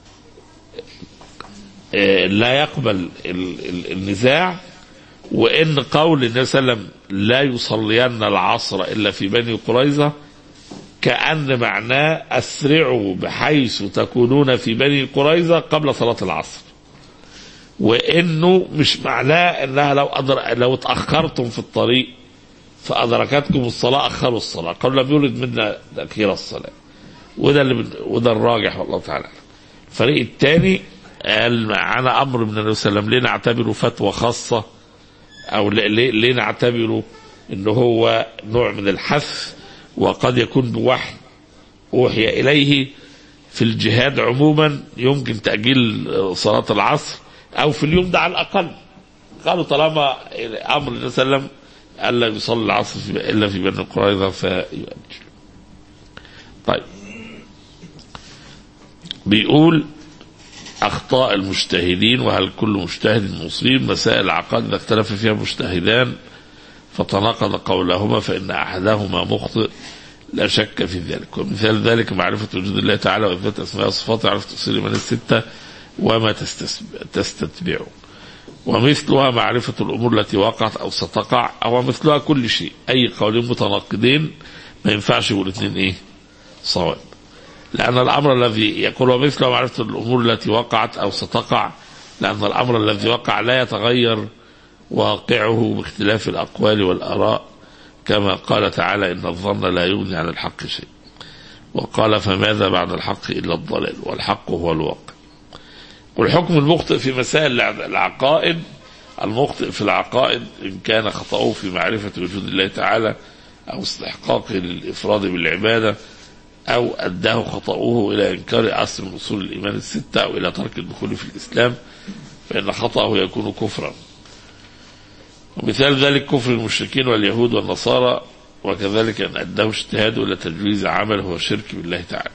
اه، لا يقبل ال- ال- النزاع وان قول النبي صلى الله عليه وسلم لا يصلين العصر الا في بني قريظه كان معناه اسرعوا بحيث تكونون في بني قريظه قبل صلاه العصر وانه مش معناه انها لو أدر... لو اتاخرتم في الطريق فادركتكم الصلاه اخروا الصلاه قال لم يولد منا تاخير الصلاه وده اللي بن... وده الراجح والله تعالى أعلم. الفريق الثاني قال معانا امر من النبي صلى الله عليه وسلم ليه نعتبره فتوى خاصه او ليه, ليه, ليه نعتبره ان هو نوع من الحث وقد يكون بوحي اوحي اليه في الجهاد عموما يمكن تاجيل صلاه العصر او في اليوم ده على الاقل قالوا طالما امر النبي صلى الله عليه وسلم الا يصلي العصر في الا في بني قريظه فيؤجل طيب بيقول أخطاء المجتهدين وهل كل مجتهد مصيب مسائل العقائد إذا اختلف فيها مجتهدان فتناقض قولهما فإن أحدهما مخطئ لا شك في ذلك ومثال ذلك معرفة وجود الله تعالى وإثبات أسماء وصفاته عرفة تفسير من الستة وما تستس- تستتبعه ومثلها معرفة الأمور التي وقعت أو ستقع أو مثلها كل شيء أي قولين متناقضين ما ينفعش يقول الاثنين إيه صواب لأن الأمر الذي يقول ومثله معرفة الأمور التي وقعت أو ستقع لأن الأمر الذي وقع لا يتغير واقعه باختلاف الأقوال والآراء كما قال تعالى إن الظن لا يغني عن الحق شيء وقال فماذا بعد الحق إلا الضلال والحق هو الواقع والحكم المخطئ في مسائل العقائد المخطئ في العقائد إن كان خطأه في معرفة وجود الله تعالى أو استحقاقه للإفراد بالعبادة أو أداه خطأه إلى إنكار أصل من أصول الإيمان الستة أو إلى ترك الدخول في الإسلام فإن خطأه يكون كفرا ومثال ذلك كفر المشركين واليهود والنصارى وكذلك أن أداه اجتهاده إلى تجويز عمله وشرك بالله تعالى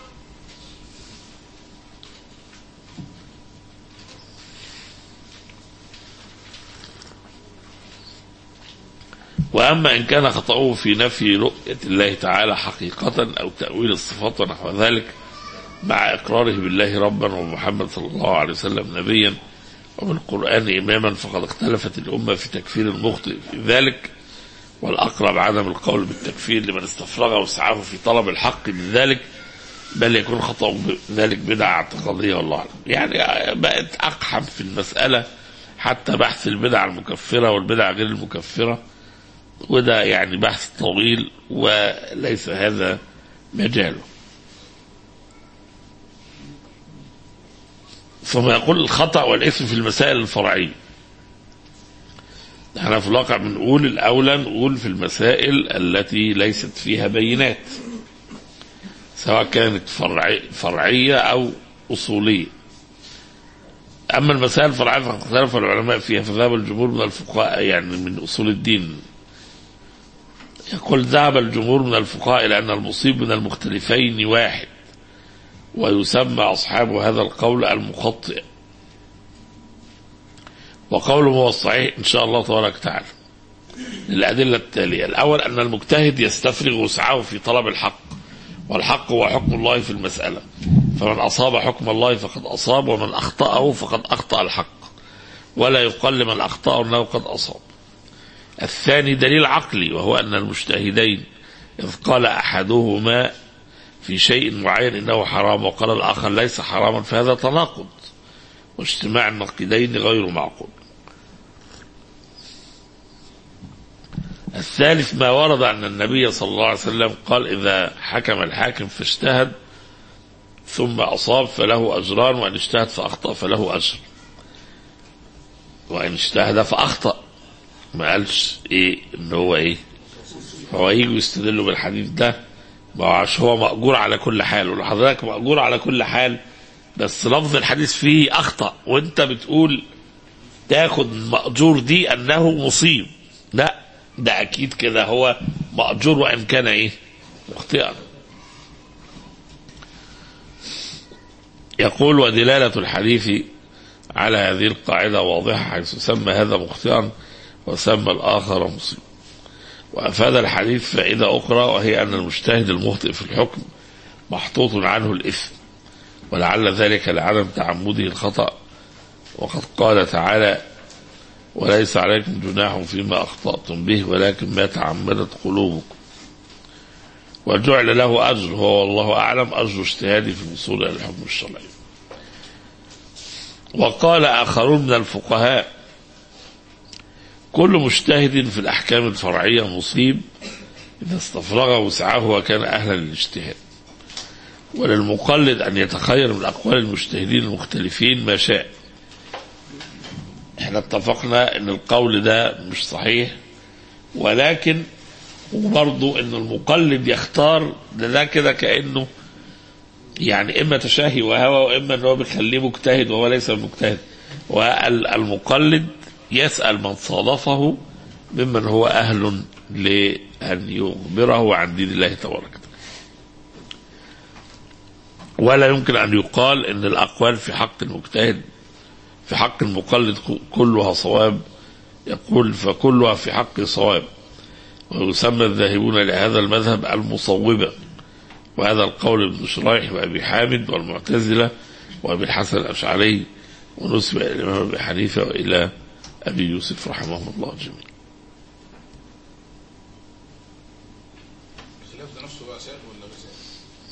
وأما إن كان خطأه في نفي رؤية الله تعالى حقيقة أو تأويل الصفات ونحو ذلك مع إقراره بالله ربا ومحمد صلى الله عليه وسلم نبيا وبالقرآن إماما فقد اختلفت الأمة في تكفير المخطئ في ذلك والأقرب عدم القول بالتكفير لمن استفرغ وسعاه في طلب الحق من ذلك بل يكون خطأ ذلك بدعة اعتقادية والله أعلم يعني بقت أقحم في المسألة حتى بحث البدع المكفرة والبدع غير المكفرة وده يعني بحث طويل وليس هذا مجاله ثم يقول الخطأ والإثم في المسائل الفرعية احنا في الواقع بنقول الأولى نقول في المسائل التي ليست فيها بينات سواء كانت فرعي فرعية أو أصولية أما المسائل الفرعية فقد اختلف العلماء فيها فذهب الجمهور من الفقهاء يعني من أصول الدين يقول ذهب الجمهور من الفقهاء إلى أن المصيب من المختلفين واحد ويسمى أصحاب هذا القول المخطئ وقوله هو الصحيح إن شاء الله تبارك وتعالى للأدلة التالية الأول أن المجتهد يستفرغ وسعه في طلب الحق والحق هو حكم الله في المسألة فمن أصاب حكم الله فقد أصاب ومن أخطأه فقد أخطأ الحق ولا يقال لمن أخطأه أنه قد أصاب الثاني دليل عقلي وهو أن المجتهدين إذ قال أحدهما في شيء معين إنه حرام وقال الآخر ليس حراما فهذا تناقض واجتماع النقيضين غير معقول الثالث ما ورد أن النبي صلى الله عليه وسلم قال إذا حكم الحاكم فاجتهد ثم أصاب فله أجران وإن اجتهد فأخطأ فله أجر وإن اجتهد فأخطأ ما قالش إيه إن هو إيه هو يجوا يستدلوا بالحديث ده ما هو عشان هو مأجور على كل حال ولحضرتك مأجور على كل حال بس لفظ الحديث فيه أخطأ وأنت بتقول تاخد مأجور دي أنه مصيب لا ده أكيد كده هو مأجور وإن كان إيه مخطئا يقول ودلالة الحديث على هذه القاعدة واضحة حيث سمى هذا مخطئا وسمى الآخر مصيب وأفاد الحديث فائدة أخرى وهي أن المجتهد المخطئ في الحكم محطوط عنه الإثم ولعل ذلك لعدم تعمده الخطأ وقد قال تعالى وليس عليكم جناح فيما أخطأتم به ولكن ما تعمدت قلوبكم وجعل له أجر هو والله أعلم أجر اجتهادي في الوصول إلى الحكم الشرعي وقال آخرون من الفقهاء كل مجتهد في الأحكام الفرعية مصيب إذا استفرغ وسعه وكان أهلا للاجتهاد وللمقلد أن يتخير من أقوال المجتهدين المختلفين ما شاء احنا اتفقنا ان القول ده مش صحيح ولكن وبرضه ان المقلد يختار ده, ده كده كانه يعني اما تشاهي وهوى واما ان هو بيخليه مجتهد وهو ليس مجتهد والمقلد يسال من صادفه ممن هو اهل لان يخبره عن دين الله تبارك وتعالى ولا يمكن ان يقال ان الاقوال في حق المجتهد في حق المقلد كلها صواب يقول فكلها في حق صواب ويسمى الذاهبون لهذا المذهب المصوبة وهذا القول ابن شريح وأبي حامد والمعتزلة وأبي الحسن الأشعري ونسب إلى الإمام أبي حنيفة وإلى أبي يوسف رحمه الله جميعا الخلاف ده نفسه بقى سائل ولا غير سائل؟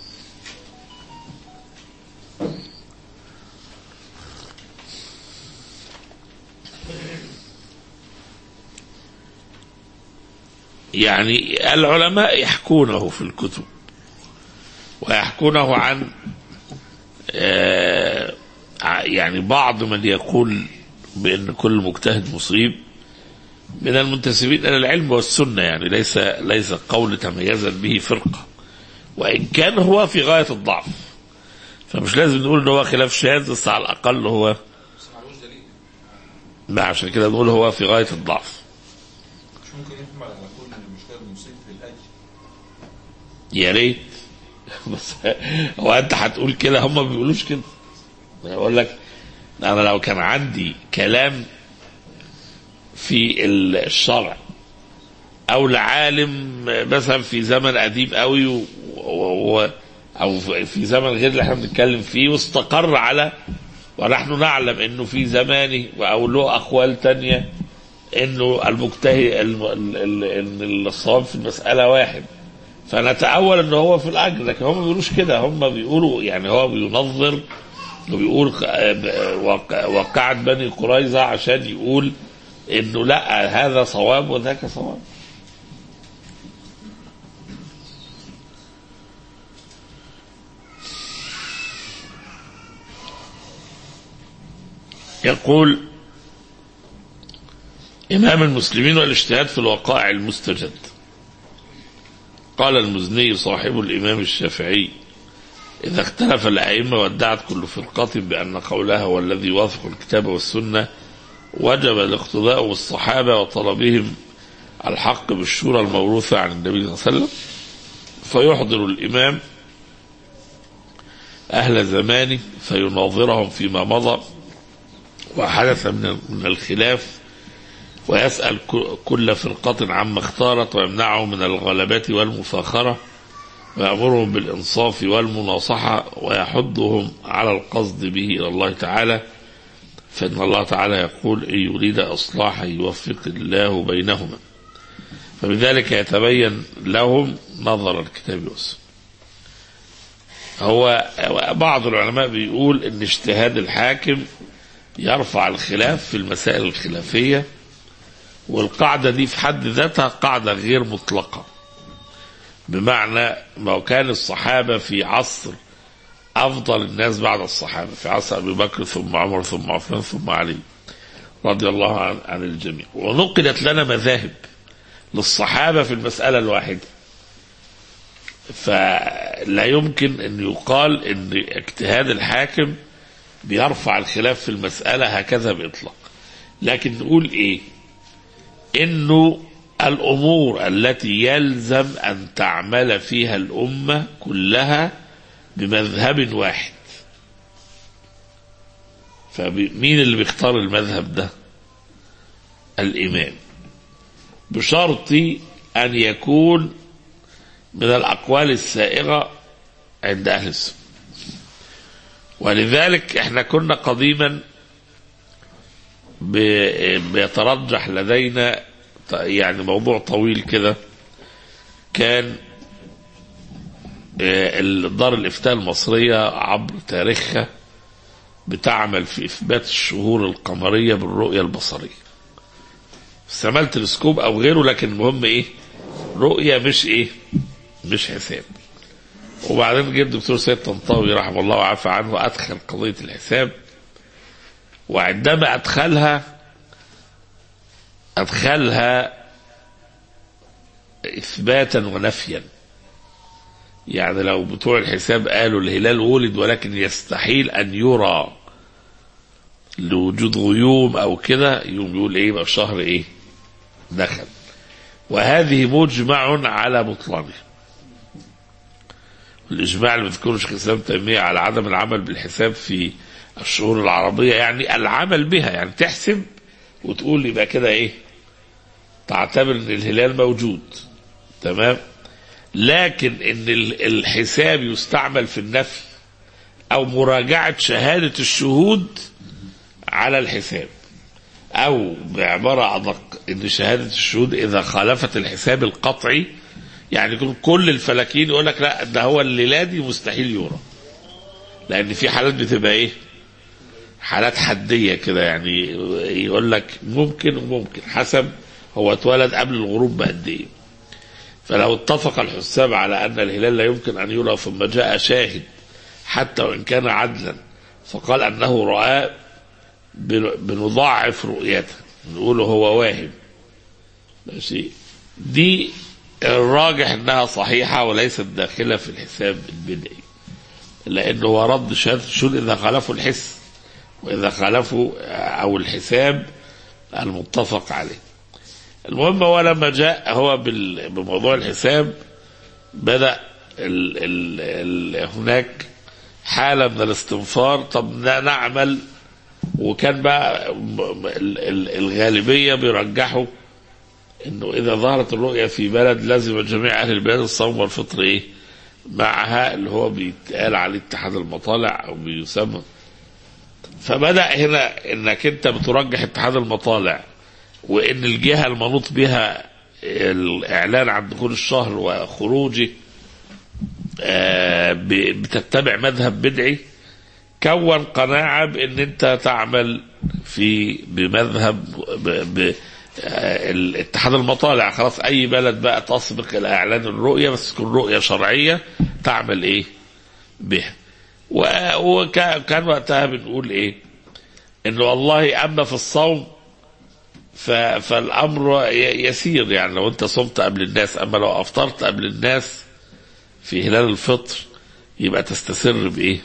يعني العلماء يحكونه في الكتب ويحكونه عن آه، ع- يعني بعض من يقول بأن كل مجتهد مصيب من المنتسبين الى العلم والسنه يعني ليس ليس قول تميزت به فرقه وان كان هو في غايه الضعف فمش لازم نقول ان هو خلاف شاذ بس على الاقل هو ما عشان كده نقول هو في غايه الضعف مش ممكن يحمل على كل المشكله المصيب في الاجر يا ريت بس هو انت هتقول كده هم ما بيقولوش كده يقول لك انا لو كان عندي كلام في الشرع او لعالم مثلا في زمن قديم قوي و... و... او في زمن غير اللي احنا بنتكلم فيه واستقر على ونحن نعلم انه في زمانه او له اقوال تانية انه المجتهد الم... ال... ال... ان الصواب في المساله واحد فنتأول ان هو في الاجر لكن هم ما بيقولوش كده هم بيقولوا يعني هو بينظر وبيقول وق- وقعت بني قريظه عشان يقول انه لا هذا صواب وذاك صواب يقول إمام المسلمين والاجتهاد في الوقائع المستجد قال المزني صاحب الإمام الشافعي إذا اختلف الأئمة وادعت كل فرقة بأن قولها هو الذي يوافق الكتاب والسنة وجب الاقتداء بالصحابة وطلبهم الحق بالشورى الموروثة عن النبي صلى الله عليه وسلم فيحضر الإمام أهل زمانه فيناظرهم فيما مضى وحدث من من الخلاف ويسأل ك- كل فرقة عما اختارت ويمنعه من الغلبات والمفاخرة ويأمرهم بالإنصاف والمناصحة ويحضهم على القصد به إلى الله تعالى فإن الله تعالى يقول إن يريد إصلاحا يوفق الله بينهما فبذلك يتبين لهم نظر الكتاب والسنة هو بعض العلماء بيقول ان اجتهاد الحاكم يرفع الخلاف في المسائل الخلافية والقاعدة دي في حد ذاتها قاعدة غير مطلقة بمعنى ما كان الصحابة في عصر أفضل الناس بعد الصحابة في عصر أبي بكر ثم عمر ثم عثمان ثم علي رضي الله عن, عن الجميع ونقلت لنا مذاهب للصحابة في المسألة الواحدة فلا يمكن أن يقال أن اجتهاد الحاكم بيرفع الخلاف في المسألة هكذا بإطلاق لكن نقول إيه إنه الأمور التي يلزم أن تعمل فيها الأمة كلها بمذهب واحد فمين اللي بيختار المذهب ده الإمام بشرط أن يكون من الأقوال السائغة عند أهل السنة ولذلك احنا كنا قديما ب- بيترجح لدينا ط- يعني موضوع طويل كده كان آه، ال- دار الإفتاء المصرية عبر تاريخها بتعمل في إثبات الشهور القمرية بالرؤية البصرية استعمال تلسكوب أو غيره لكن المهم إيه رؤية مش إيه مش حساب وبعدين جه الدكتور سيد طنطاوي رحمه الله وعفى عنه ادخل قضيه الحساب وعندما ادخلها ادخلها اثباتا ونفيا يعني لو بتوع الحساب قالوا الهلال ولد ولكن يستحيل ان يرى لوجود غيوم او كده يوم يقول ايه يبقى الشهر ايه دخل وهذه مجمع على بطلانه الإجماع اللي بيذكره شيخ الإسلام تيمية على عدم العمل بالحساب في الشهور العربية يعني العمل بها يعني تحسب وتقول يبقى كده إيه تعتبر إن الهلال موجود تمام لكن إن ال- الحساب يستعمل في النفي أو مراجعة شهادة الشهود على الحساب أو بعبارة أدق إن شهادة الشهود إذا خالفت الحساب القطعي يعني يكون كل الفلاكين يقول لك لا ده هو الليلادي مستحيل يورى لان في حالات بتبقى ايه حالات حديه كده يعني يقول لك ممكن وممكن حسب هو اتولد قبل الغروب بقد ايه فلو اتفق الحساب على ان الهلال لا يمكن ان يرى ثم جاء شاهد حتى وان كان عدلا فقال انه رآه بن- بنضاعف رؤيته نقول هو واهم ماشي دي الراجح انها صحيحة وليست داخلة في الحساب البدعي لانه هو رد شهادة الشهود اذا خالفوا الحس واذا خالفوا او الحساب المتفق عليه المهم هو لما جاء هو بال- بموضوع الحساب بدأ ال ال ال هناك حالة من الاستنفار طب ن- نعمل وكان بقى م- م- ال- ال- الغالبية بيرجحوا انه اذا ظهرت الرؤية في بلد لازم جميع اهل البلاد الصوم والفطر ايه معها اللي هو بيتقال عليه اتحاد المطالع او بيسمى فبدأ هنا انك انت بترجح اتحاد المطالع وان الجهة المنوط بها الاعلان عن دخول الشهر وخروجه آه، ب- بتتبع مذهب بدعي كون قناعة بان انت تعمل في بمذهب ب ب آه، الاتحاد المطالع خلاص اي بلد بقى تسبق الى اعلان الرؤية بس تكون رؤية شرعية تعمل ايه بها و- وكا- كان وقتها بنقول ايه انه والله اما في الصوم ف- فالامر ي- يسير يعني لو انت صمت قبل الناس اما لو افطرت قبل الناس في هلال الفطر يبقى تستسر بايه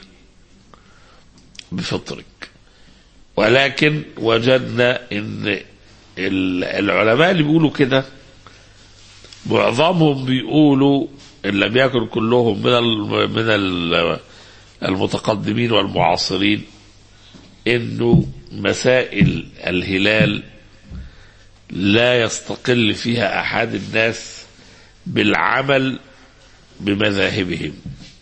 بفطرك ولكن وجدنا ان ال- العلماء اللي بيقولوا كده معظمهم بيقولوا ان لم يكن كلهم من ال- من ال- المتقدمين والمعاصرين انه مسائل الهلال لا يستقل فيها احد الناس بالعمل بمذاهبهم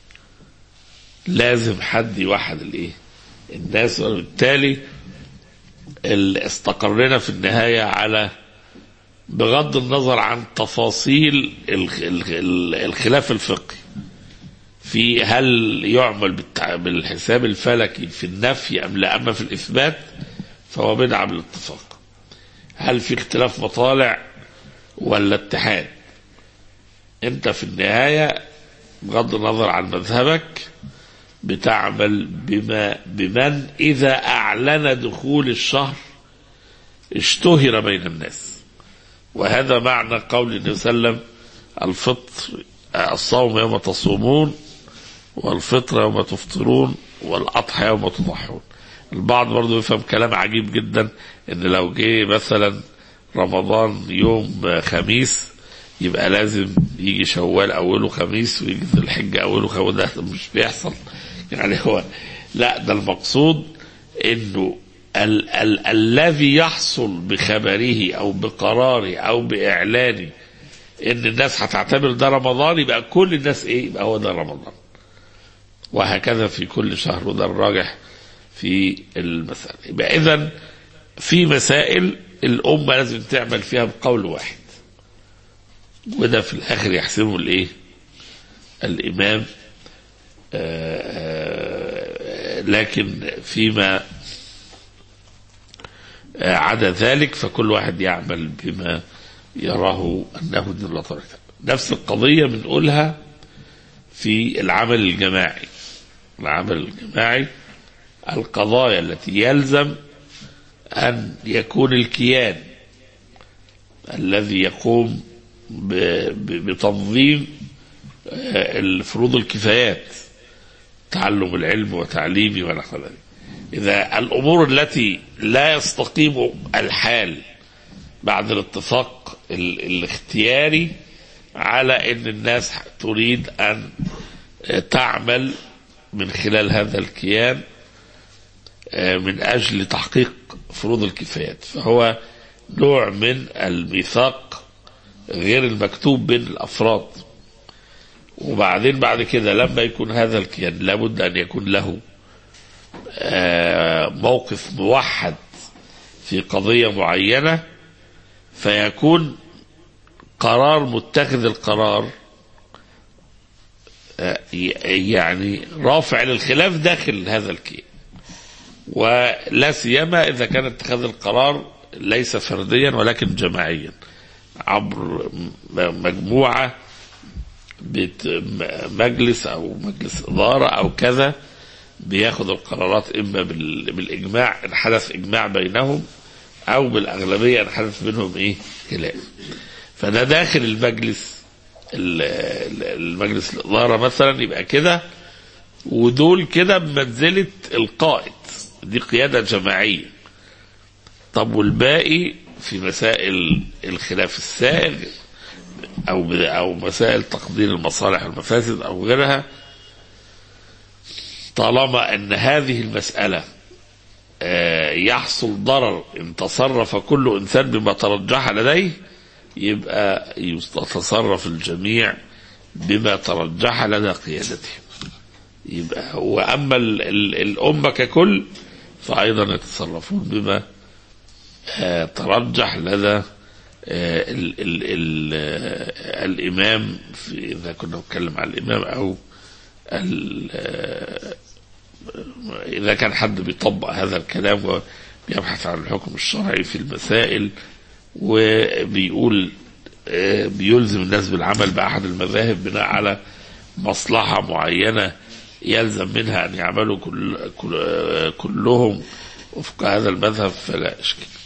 لازم حد يوحد الايه الناس وبالتالي ال- استقرنا في النهايه على بغض النظر عن تفاصيل الخ- الخ- الخلاف الفقهي في هل يعمل بالتع- بالحساب الفلكي في النفي ام لا اما في الاثبات فهو بدعه بالاتفاق هل في اختلاف مطالع ولا اتحاد انت في النهايه بغض النظر عن مذهبك بتعمل بما بمن اذا اعلن دخول الشهر اشتهر بين الناس وهذا معنى قول النبي صلى الله عليه وسلم الفطر الصوم يوم تصومون والفطر يوم تفطرون والأضحى يوم تضحون البعض برضه يفهم كلام عجيب جدا ان لو جه مثلا رمضان يوم خميس يبقى لازم يجي شوال اوله خميس ويجي ذي الحجه اوله خميس ده مش بيحصل يعني هو لا ده المقصود انه ال- ال- الذي يحصل بخبره او بقراره او باعلانه ان الناس هتعتبر ده رمضان يبقى كل الناس ايه يبقى هو ده رمضان وهكذا في كل شهر وده الراجح في المسألة يبقى إذا في مسائل الأمة لازم تعمل فيها بقول واحد وده في الآخر يحسبه الإيه؟ الإمام آه، آه، لكن فيما آه، عدا ذلك فكل واحد يعمل بما يراه أنه دين الله تبارك وتعالى. نفس القضية بنقولها في العمل الجماعي العمل الجماعي القضايا التي يلزم أن يكون الكيان الذي يقوم ب- ب- بتنظيم آه، الفروض الكفايات تعلم العلم وتعليمه ونحو ذلك إذا الأمور التي لا يستقيم الحال بعد الاتفاق ال- الاختياري على ان الناس تريد ان تعمل من خلال هذا الكيان آه، من اجل تحقيق فروض الكفايات فهو نوع من الميثاق غير المكتوب بين الافراد وبعدين بعد كده لما يكون هذا الكيان لابد ان يكون له آه، موقف موحد في قضيه معينه فيكون قرار متخذ القرار آه، ي- يعني رافع للخلاف داخل هذا الكيان ولا سيما اذا كان اتخاذ القرار ليس فرديا ولكن جماعيا عبر م- مجموعه بت- م- مجلس او مجلس اداره او كذا بياخد القرارات اما بال- بالاجماع ان حدث اجماع بينهم او بالاغلبيه ان حدث بينهم ايه خلاف فده داخل المجلس ال- ال- المجلس الاداره مثلا يبقى كده ودول كده بمنزله القائد دي قياده جماعيه طب والباقي في مسائل الخلاف السائغ او او مسائل تقدير المصالح والمفاسد او غيرها طالما ان هذه المساله آه، يحصل ضرر ان تصرف كل انسان بما ترجح لديه يبقى يتصرف الجميع بما ترجح لدى قيادته يبقى واما ال- ال- الامه ككل فايضا يتصرفون بما آه، ترجح لدى آه، ال ال ال آه، الامام في اذا كنا نتكلم عن الامام او ال- آه، اذا كان حد بيطبق هذا الكلام وبيبحث عن الحكم الشرعي في المسائل وبيقول آه، بيلزم الناس بالعمل باحد المذاهب بناء على مصلحه معينه يلزم منها ان يعملوا كل كل آه، كلهم وفق هذا المذهب فلا اشكال